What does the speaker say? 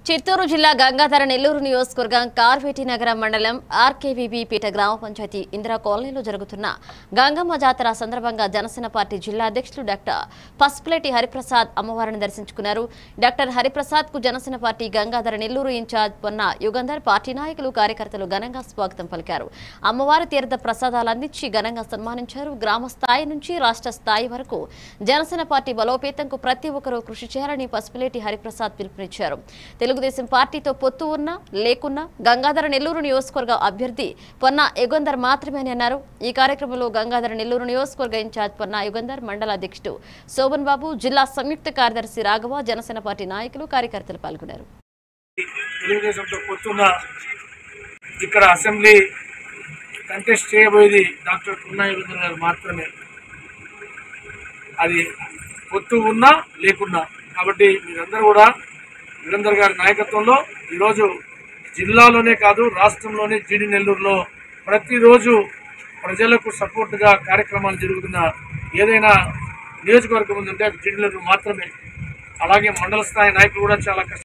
చిత్తూరు జిల్లా గంగాధర నెల్లూరు నియోజకవర్గం కార్వేటి నగరం మండలం ఆర్కేవీబీ పీఠ గ్రామ పంచాయతీ ఇందిరా కాలనీలో జరుగుతున్న గంగమ్మ జాతర సందర్భంగా జనసేన పార్టీ జిల్లా అధ్యక్షులు డాక్టర్ పసుపులేటి హరిప్రసాద్ అమ్మవారిని దర్శించుకున్నారు డాక్టర్ హరిప్రసాద్ కు Janasena party Gangadhara Nellore incharge Ponna Yugandhar party నాయకులు కార్యకర్తలు ఘనంగా స్వాగతం పలికారు అమ్మవారి తీర్థ ప్రసాదాలు అందించి ఘనంగా సన్మానించారు గ్రామ స్థాయి నుంచి రాష్ట్ర స్థాయి వరకు జనసేన పార్టీ బలోపేతంకు ప్రతి ఒక్కరూ కృషి చేయాలని పసుపులేటి హరిప్రసాద్ పిలుపునిచ్చారు తెలుగుదేశం పార్టీతో పొత్తు ఉన్నా లేకున్నా గంగాధర నెల్లూరు నియోజకవర్గ అభ్యర్థి పొన్న యుగంధర్ మాత్రమే అని అన్నారు ఈ కార్యక్రమంలో గంగాధర నెల్లూరు నియోజకవర్గ ఇన్ఛార్జ్ పొన్న యుగంధర్ మండల అధ్యక్షుడు శోభన్ బాబు జిల్లా సంయుక్త కార్యదర్శి రాఘవ జనసేన పార్టీ నాయకులు కార్యకర్తలు పాల్గొన్నారు తెలుగుదేశంతో పొత్తున్న ఇక్కడ అసెంబ్లీ కంటెస్ట్ చేయబోయేది డాక్టర్ పున్నాయుధర్ గారు మాత్రమే అది పొత్తు ఉన్నా లేకున్నా కాబట్టి మీరందరూ కూడా వీరేందర్ గారి నాయకత్వంలో ఈరోజు జిల్లాలోనే కాదు రాష్ట్రంలోనే జీడి నెల్లూరులో ప్రతిరోజు ప్రజలకు సపోర్ట్గా కార్యక్రమాలు జరుగుతున్న ఏదైనా నియోజకవర్గం ఉందంటే అది జీడి నెల్లూరు మాత్రమే అలాగే మండల స్థాయి నాయకులు కూడా చాలా కష్టం